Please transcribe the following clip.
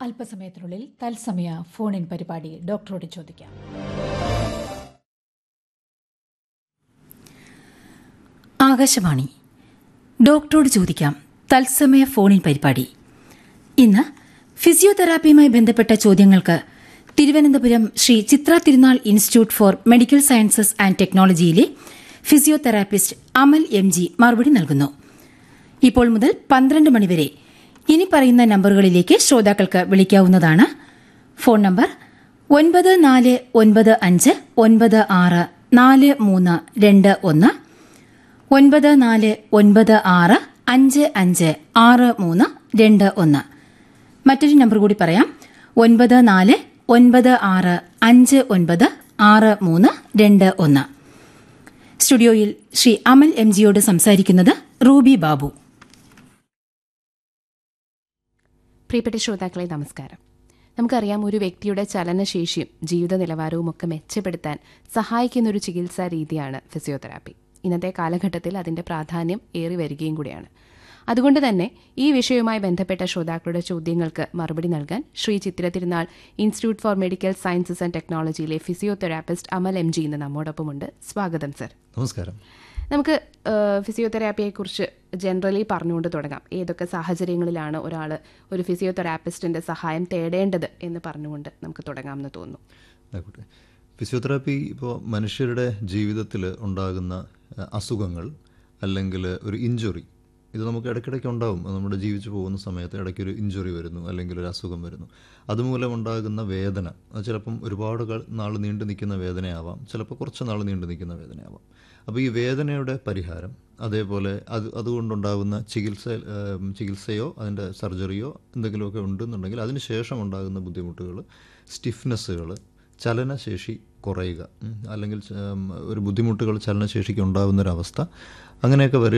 അല്പസമയത്തിനുള്ളിൽ തത്സമയ phone in പരിപാടി ഡോക്ടറോട് ചോദിക്കാം ആകാശവാണി ഡോക്ടറോട് ചോദിക്കാം തത്സമയ ഫോണിൻ പരിപാടി ഇന്ന് ഫിസിയോതെറാപ്പിയുമായി ബന്ധപ്പെട്ട ചോദ്യങ്ങൾക്ക് Thiruvananthapuram Sree Chitra Thirunal institute for medical sciences and ടെക്നോളജിയിലെ ഫിസിയോതെറാപ്പിസ്റ്റ് അമൽ എം ജി മറുപടി നൽകുന്നു ഇപ്പോൾ മുതൽ പന്ത്രണ്ട് മണിവരെ ഇനി പറയുന്ന നമ്പറുകളിലേക്ക് ശ്രോതാക്കൾക്ക് വിളിക്കാവുന്നതാണ് ഫോൺ നമ്പർ ഒൻപത് നാല് ഒൻപത് അഞ്ച് ഒൻപത് ആറ് നാല് മൂന്ന് രണ്ട് ഒന്ന് ഒൻപത് നാല് ഒൻപത് ആറ് അഞ്ച് അഞ്ച് ആറ് മൂന്ന് രണ്ട് ഒന്ന് മറ്റൊരു നമ്പർ കൂടി പറയാം ഒൻപത് നാല് ഒൻപത് ആറ് അഞ്ച് ഒൻപത് ആറ് മൂന്ന് രണ്ട് ഒന്ന് സ്റ്റുഡിയോയിൽ ശ്രീ അമൽ എം ജിയോട് സംസാരിക്കുന്നത് റൂബി ബാബു പ്രിയപ്പെട്ട ശ്രോതാക്കളെ നമസ്കാരം നമുക്കറിയാം ഒരു വ്യക്തിയുടെ ചലനശേഷിയും ജീവിത നിലവാരവും ഒക്കെ മെച്ചപ്പെടുത്താൻ സഹായിക്കുന്ന ഒരു ചികിത്സാ രീതിയാണ് ഫിസിയോതെറാപ്പി ഇന്നത്തെ കാലഘട്ടത്തിൽ അതിന്റെ പ്രാധാന്യം ഏറി വരികയും കൂടിയാണ് അതുകൊണ്ട് തന്നെ ഈ വിഷയവുമായി ബന്ധപ്പെട്ട ശ്രോതാക്കളുടെ ചോദ്യങ്ങൾക്ക് മറുപടി നൽകാൻ Sree Chitra Thirunal institute for medical sciences and ടെക്നോളജിയിലെ ഫിസിയോതെറാപ്പിസ്റ്റ് അമൽ എം ജി ഇന്ന് നമ്മോടൊപ്പമുണ്ട് സ്വാഗതം സർ നമസ്കാരം നമുക്ക് ഫിസിയോതെറാപ്പിയെക്കുറിച്ച് ജനറലി പറഞ്ഞുകൊണ്ട് തുടങ്ങാം ഏതൊക്കെ സാഹചര്യങ്ങളിലാണ് ഒരാൾ ഒരു ഫിസിയോതെറാപ്പിസ്റ്റിന്റെ സഹായം തേടേണ്ടത് എന്ന് പറഞ്ഞുകൊണ്ട് നമുക്ക് തുടങ്ങാമെന്ന് തോന്നുന്നു ആയിക്കോട്ടെ ഫിസിയോതെറാപ്പി ഇപ്പോൾ മനുഷ്യരുടെ ജീവിതത്തിൽ ഉണ്ടാകുന്ന അഹ്, അസുഖങ്ങൾ അല്ലെങ്കിൽ ഒരു ഇഞ്ചുറി ഇത് നമുക്ക് ഇടയ്ക്കിടയ്ക്ക് ഉണ്ടാവും അത് നമ്മുടെ ജീവിച്ചു പോകുന്ന സമയത്ത് ഇടയ്ക്ക് ഒരു ഇഞ്ചുറി വരുന്നു അല്ലെങ്കിൽ ഒരു അസുഖം വരുന്നു അതുമൂലം ഉണ്ടാകുന്ന വേദന അത് ചിലപ്പം ഒരുപാട് കൾ- നാൾ നീണ്ടു നിൽക്കുന്ന വേദനയാവാം ചിലപ്പോൾ കുറച്ച് നാൾ നീണ്ടു നിൽക്കുന്ന വേദനയാവാം അപ്പോൾ ഈ വേദനയുടെ പരിഹാരം അതേപോലെ അത് അതുകൊണ്ടുണ്ടാകുന്ന ചികിത്സ ഏം, ചികിത്സയോ അതിൻ്റെ സർജറിയോ എന്തെങ്കിലുമൊക്കെ ഉണ്ടെന്നുണ്ടെങ്കിൽ അതിന് ശേഷം ഉണ്ടാകുന്ന ബുദ്ധിമുട്ടുകൾ സ്റ്റിഫ്നെസ്സുകൾ ചലനശേഷി കുറയുക ഉം, അല്ലെങ്കിൽ ച- ഉം, ഒരു ബുദ്ധിമുട്ടുകൾ ചലനശേഷിക്ക് ഉണ്ടാകുന്നൊരവസ്ഥ അങ്ങനെയൊക്കെ വരിക